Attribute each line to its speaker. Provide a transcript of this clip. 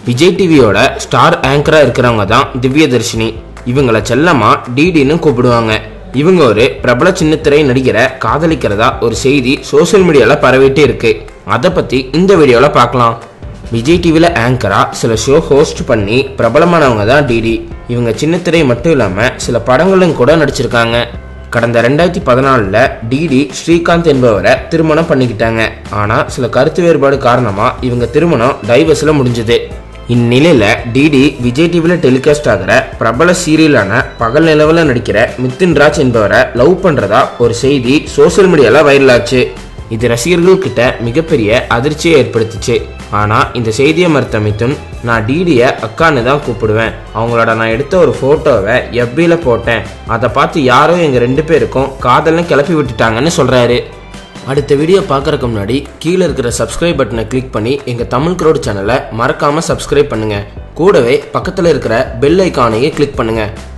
Speaker 1: விஜய் டிவியோட ஸ்டார் ஆங்கரா இருக்கிறவங்க தான் திவ்யதர்ஷினி இவங்கள செல்லமா டிடின்னு கூப்பிடுவாங்க இவங்க ஒரு பிரபல சின்னத்திரை நடிகரை காதலிக்கிறதா ஒரு செய்தி சோஷியல் மீடியால பரவிட்டே இருக்கு அதை பத்தி இந்த வீடியோல பார்க்கலாம் விஜய் டிவியில் ஆங்கரா சில ஷோ ஹோஸ்ட் பண்ணி பிரபலமானவங்க தான் டிடி இவங்க சின்னத்திரை மட்டும் இல்லாமல் சில படங்களும் கூட நடிச்சிருக்காங்க கடந்த ரெண்டாயிரத்தி பதினாலில் டிடி ஸ்ரீகாந்த் என்பவரை திருமணம் பண்ணிக்கிட்டாங்க ஆனால் சில கருத்து வேறுபாடு காரணமாக இவங்க திருமணம் டைவர்ஸில் முடிஞ்சது இந்நிலையில் டிடி விஜய் டிவியில் டெலிகாஸ்ட் ஆகிற பிரபல சீரியலான பகல் நிலவில் நடிக்கிற மித்தின் ராஜ் என்பவரை லவ் பண்ணுறதா ஒரு செய்தி சோஷியல் மீடியாவில் வைரல் ஆச்சு இது ரசிகர்கள் கிட்ட மிகப்பெரிய அதிர்ச்சியை ஏற்படுத்துச்சு ஆனால் இந்த செய்தியை மறுத்த மிதுன் நான் டிடியை அக்கான்னு தான் கூப்பிடுவேன் அவங்களோட நான் எடுத்த ஒரு ஃபோட்டோவை எஃபியில் போட்டேன் அதை பார்த்து யாரோ எங்கள் ரெண்டு பேருக்கும் காதல்னு கிளப்பி விட்டுட்டாங்கன்னு சொல்கிறாரு அடுத்த வீடியோ பார்க்கறதுக்கு முன்னாடி கீழே இருக்கிற சப்ஸ்கிரைப் பட்டனை கிளிக் பண்ணி எங்கள் தமிழ் க்ரோட் சேனலை மறக்காமல் சப்ஸ்கிரைப் பண்ணுங்கள் கூடவே பக்கத்தில் இருக்கிற பெல் ஐக்கானையே கிளிக் பண்ணுங்கள்